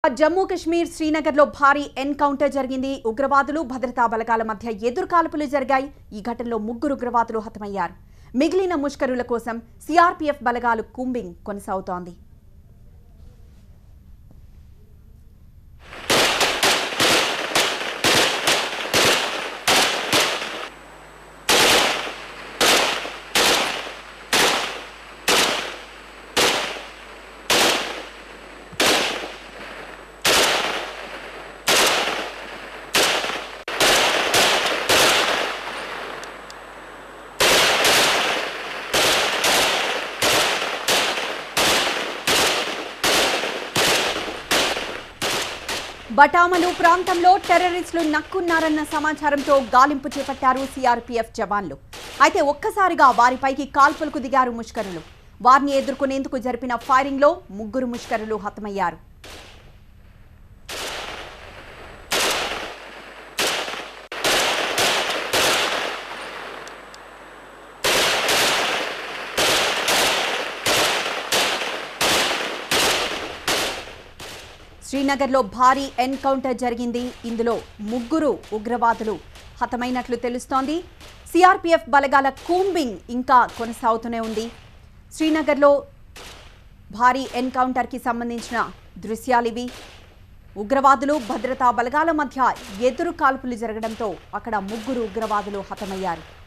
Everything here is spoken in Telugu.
జమ్మూ కశ్మీర్ శ్రీనగర్లో భారీ ఎన్కౌంటర్ జరిగింది ఉగ్రవాదులు భద్రతా బలగాల మధ్య ఎదురు కాల్పులు జరిగాయి ఈ ఘటనలో ముగ్గురు ఉగ్రవాదులు హతమయ్యారు మిగిలిన ముష్కరుల కోసం సిఆర్పీఎఫ్ బలగాలు కూంబింగ్ కొనసాగుతోంది బటామలు ప్రాంతంలో టెర్రరిస్టులు నక్కున్నారన్న సమాచారంతో గాలింపు చేపట్టారు సిఆర్పీఎఫ్ జవాన్లు అయితే ఒక్కసారిగా వారిపైకి కాల్పులకు దిగారు ముష్కరులు వారిని ఎదుర్కొనేందుకు జరిపిన ఫైరింగ్లో ముగ్గురు ముష్కరులు హతమయ్యారు శ్రీనగర్లో భారీ ఎన్కౌంటర్ జరిగింది ఇందులో ముగ్గురు ఉగ్రవాదులు హతమైనట్లు తెలుస్తోంది సిఆర్పీఎఫ్ బలగాల కూంబింగ్ ఇంకా కొనసాగుతూనే ఉంది శ్రీనగర్లో భారీ ఎన్కౌంటర్కి సంబంధించిన దృశ్యాలివి ఉగ్రవాదులు భద్రతా బలగాల మధ్య ఎదురు కాల్పులు జరగడంతో అక్కడ ముగ్గురు ఉగ్రవాదులు హతమయ్యారు